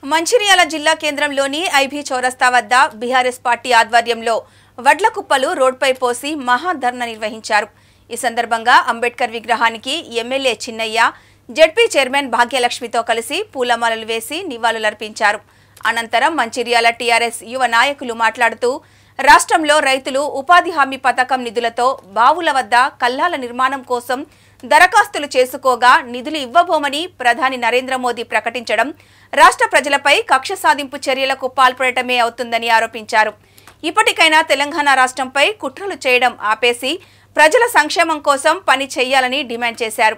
మంచిర్యాల జిల్లా కేంద్రంలోని ఐబీ చౌరస్తా వద్ద బీఆర్ఎస్ పార్టీ ఆధ్వర్యంలో వడ్ల కుప్పలు రోడ్పై పోసి మహాధర్నా నిర్వహించారు ఈ సందర్భంగా అంబేద్కర్ విగ్రహానికి ఎమ్మెల్యే చిన్నయ్య జడ్పీ చైర్మన్ భాగ్యలక్ష్మితో కలిసి పూలమాలలు వేసి నివాళులర్పించారు అనంతరం మంచిర్యాల టీఆర్ఎస్ యువ నాయకులు మాట్లాడుతూ రాష్ట్రంలో రైతులు ఉపాధి హామీ పథకం నిధులతో బావుల వద్ద కల్లాల నిర్మాణం కోసం దరఖాస్తులు చేసుకోగా నిధులు ఇవ్వబోమని ప్రధాని నరేంద్ర మోదీ ప్రకటించడం రాష్ట్ర ప్రజలపై కక్ష సాధింపు చర్యలకు పాల్పడటమే అవుతుందని ఆరోపించారు ఇప్పటికైనా తెలంగాణ రాష్ట్రంపై కుట్రలు చేయడం ఆపేసి ప్రజల సంక్షేమం కోసం పని చేయాలని డిమాండ్ చేశారు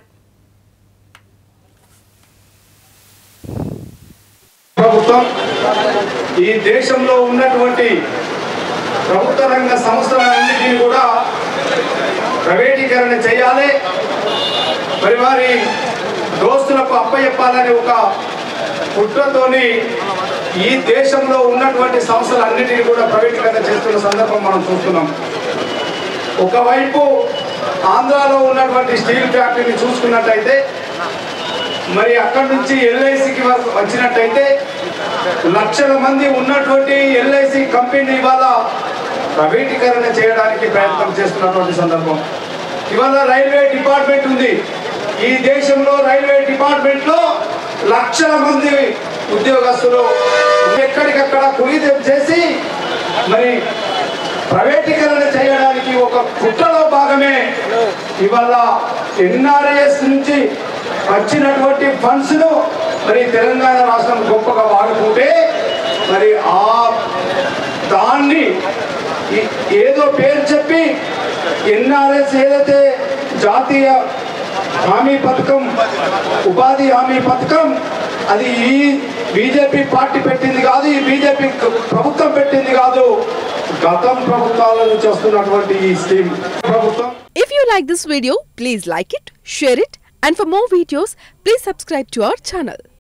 ప్రభుత్వం ఈ దేశంలో ఉన్నటువంటి ప్రభుత్వ రంగ సంస్థలన్నింటినీ కూడా ప్రైవేటీకరణ చేయాలి మరి వారి దోస్తులకు అప్పచెప్పాలని ఒక కుట్రతోని ఈ దేశంలో ఉన్నటువంటి సంస్థలన్నింటినీ కూడా ప్రైవేటీకరణ చేస్తున్న సందర్భం మనం చూస్తున్నాం ఒకవైపు ఆంధ్రాలో ఉన్నటువంటి స్టీల్ ఫ్యాక్టరీని చూసుకున్నట్టయితే మరి అక్కడి నుంచి ఎల్ఐసికి వరకు వచ్చినట్టయితే లక్షల మంది ఉన్నటువంటి ఎల్ఐసి కంపెనీ ఇవాళ ప్రైవేటీకరణ చేయడానికి ప్రయత్నం చేస్తున్నటువంటి సందర్భం ఇవాళ రైల్వే డిపార్ట్మెంట్ ఉంది ఈ దేశంలో రైల్వే డిపార్ట్మెంట్ లో లక్షల మంది ఉద్యోగస్తులు ఎక్కడికక్కడ కులితం చేసి మరి ప్రైవేటీకరణ చేయడానికి ఒక కుట్రలో భాగమే ఇవాళ ఎన్ఆర్ఎస్ నుంచి వచ్చినటువంటి ఫండ్స్ ను మరి తెలంగాణ రాష్ట్రం గొప్పగా వాడుకుంటే మరి ఆ దాన్ని ఈ- ఏదో పేరు చెప్పి ఎన్ఆర్ఎస్ ఏదైతే జాతీయ హామీ పథకం ఉపాధి హామీ పథకం అది ఈ బీజేపీ పార్టీ పెట్టింది కాదు ఈ బీజేపీ ప్రభుత్వం పెట్టింది కాదు గతం ప్రభుత్వాల నుంచి వస్తున్నటువంటి ఈ స్కీమ్ ప్రభుత్వం If you like this video, please like it, share it, and for more videos, please subscribe to our channel.